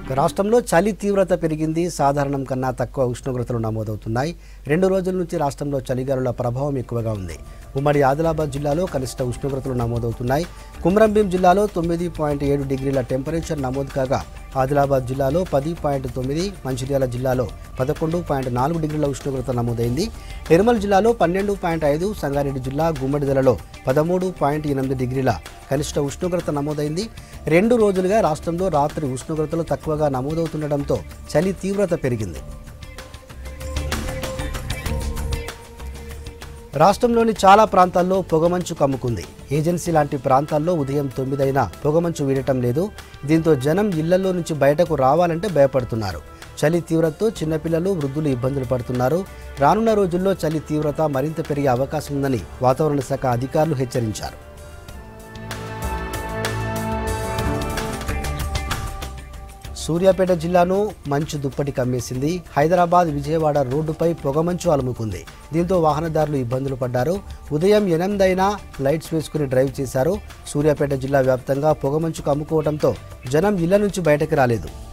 రాష్ట్రంలో చలి తీవ్రత పెరిగింది సాధారణం కన్నా తక్కువ ఉష్ణోగ్రతలు నమోదవుతున్నాయి రెండు రోజుల నుంచి రాష్ట్రంలో చలిగాలుల ప్రభావం ఎక్కువగా ఉంది ఉమ్మడి ఆదిలాబాద్ జిల్లాలో కనిష్ట ఉష్ణోగ్రతలు నమోదవుతున్నాయి కుమ్రంభీం జిల్లాలో తొమ్మిది పాయింట్ ఏడు డిగ్రీల టెంపరేచర్ నమోదు కాగా ఆదిలాబాద్ జిల్లాలో పది పాయింట్ తొమ్మిది మంచిర్యాల జిల్లాలో పదకొండు పాయింట్ నాలుగు డిగ్రీల ఉష్ణోగ్రత నమోదైంది నిర్మల్ జిల్లాలో పన్నెండు పాయింట్ ఐదు సంగారెడ్డి జిల్లా గుమ్మడిదలలో పదమూడు పాయింట్ ఎనిమిది డిగ్రీల కనిష్ట ఉష్ణోగ్రత నమోదైంది రెండు రోజులుగా రాష్ట్రంలో రాత్రి ఉష్ణోగ్రతలు తక్కువగా నమోదవుతుండటంతో చలి తీవ్రత పెరిగింది రాష్ట్రంలోని చాలా ప్రాంతాల్లో పొగమంచు కమ్ముకుంది ఏజెన్సీ లాంటి ప్రాంతాల్లో ఉదయం తొమ్మిదైనా పొగమంచు వీడటం లేదు దీంతో జనం ఇళ్లలో నుంచి బయటకు రావాలంటే భయపడుతున్నారు చలి తీవ్రతతో చిన్నపిల్లలు వృద్ధులు ఇబ్బందులు పడుతున్నారు రానున్న రోజుల్లో చలి తీవ్రత మరింత పెరిగే అవకాశం ఉందని వాతావరణ శాఖ అధికారులు హెచ్చరించారు సూర్యాపేట జిల్లాను మంచు దుప్పటి కమ్మేసింది హైదరాబాద్ విజయవాడ రోడ్డుపై పొగమంచు అలుముకుంది దీంతో వాహనదారులు ఇబ్బందులు పడ్డారు ఉదయం ఎనిమిదైనా లైట్స్ వేసుకుని డ్రైవ్ చేశారు సూర్యాపేట జిల్లా వ్యాప్తంగా పొగమంచు కమ్ముకోవడంతో జనం ఇళ్ల నుంచి బయటకు రాలేదు